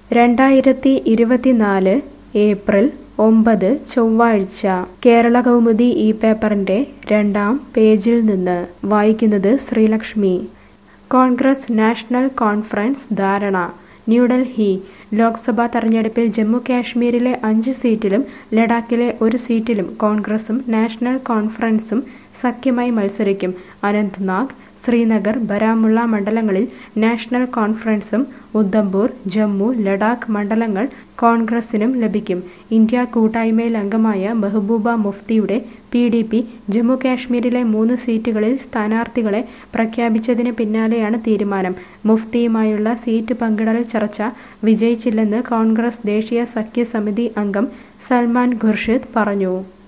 രണ്ടായിരത്തി ഇരുപത്തിനാല് ഏപ്രിൽ ഒമ്പത് ചൊവ്വാഴ്ച കേരള കൗമുദി ഈ പേപ്പറിന്റെ രണ്ടാം പേജിൽ നിന്ന് വായിക്കുന്നത് ശ്രീലക്ഷ്മി കോൺഗ്രസ് നാഷണൽ കോൺഫറൻസ് ധാരണ ന്യൂഡൽഹി ലോക്സഭാ തെരഞ്ഞെടുപ്പിൽ ജമ്മു കാശ്മീരിലെ അഞ്ച് സീറ്റിലും ലഡാക്കിലെ ഒരു സീറ്റിലും കോൺഗ്രസും നാഷണൽ കോൺഫറൻസും സഖ്യമായി മത്സരിക്കും അനന്ത്നാഗ് ശ്രീനഗർ ബരാമുള്ള മണ്ഡലങ്ങളിൽ നാഷണൽ കോൺഫറൻസും ഉദ്ധംപൂർ ജമ്മു ലഡാക്ക് മണ്ഡലങ്ങൾ കോൺഗ്രസിനും ലഭിക്കും ഇന്ത്യ കൂട്ടായ്മയിൽ അംഗമായ മെഹബൂബ മുഫ്തിയുടെ പി ഡി പി ജമ്മു കാശ്മീരിലെ മൂന്ന് സീറ്റുകളിൽ സ്ഥാനാർത്ഥികളെ പ്രഖ്യാപിച്ചതിന് പിന്നാലെയാണ് തീരുമാനം മുഫ്തിയുമായുള്ള സീറ്റ് പങ്കിടൽ ചർച്ച വിജയിച്ചില്ലെന്ന് കോൺഗ്രസ് ദേശീയ സഖ്യ സമിതി അംഗം സൽമാൻ ഖുർഷിദ് പറഞ്ഞു